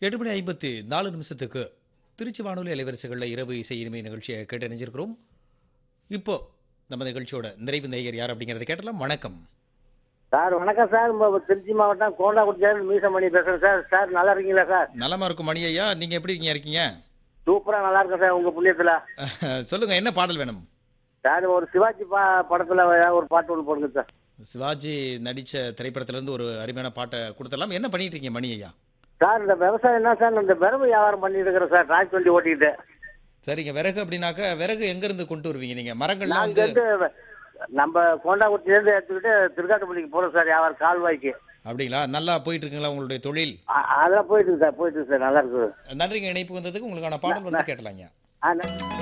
எட்டு மணி ஐம்பத்தி நாலு நிமிஷத்துக்கு திருச்சி வானொலி அலைவரிசைகளில் இரவு இசை இனிமை நிகழ்ச்சியை கேட்டு இணைஞ்சிருக்கிறோம் இப்போ நம்ம நிகழ்ச்சியோட நிறைவு நேயர் யார் அப்படிங்கிறத கேட்டலாம் வணக்கம் சார் வணக்கம் சார் நம்ம திருச்சி மாவட்டம் கோண்டாக்குடியிலேருந்து மீசமணி பேசுகிறேன் சார் சார் நல்லா இருக்கீங்களா சார் நலமா இருக்கும் மணி ஐயா நீங்க எப்படி இருக்கீங்க இருக்கீங்க சூப்பராக நல்லா இருக்கேன் சார் உங்கள் புண்ணியத்தில் சொல்லுங்க என்ன பாடல் வேணும் சார் ஒரு சிவாஜி பா படத்தில் ஒரு பாட்டு ஒன்று போடுங்க சார் சிவாஜி நடிச்ச திரைப்படத்துல இருந்து ஒரு அருமையான பாட்டை கொடுத்துடலாம் என்ன பண்ணிட்டு இருக்கீங்க மணி ஐயா சார் இந்த விவசாயம் என்ன சார் இந்த விரவு வியாபாரம் பண்ணிட்டு இருக்கிறேன் சார் டிராக்டர் வண்டி ஓட்டிக்கிட்டு சரிங்க விறகு அப்படின்னாக்க விறகு எங்க இருந்து கொண்டு வருவீங்க நீங்க நான் மரங்கள்லாம் வந்து இங்கேருந்து நம்ம கோண்டாக்குடியிலேருந்து எடுத்துக்கிட்டு திருக்காட்டுப்பள்ளிக்கு போகிறோம் சார் வியாபாரம் கால்வாய்க்கு அப்படிங்களா நல்லா போயிட்டு இருக்குங்களா உங்களுடைய தொழில் அ- அதெல்லாம் போயிட்டு இருக்கு சார் போயிட்டு இருக்கு சார் நல்லா இருக்குது நன்றிங்க இணைப்பு வந்ததுக்கு உங்களுக்கான பாடல் வந்து கேட்டலாங்க ஆ நன்றி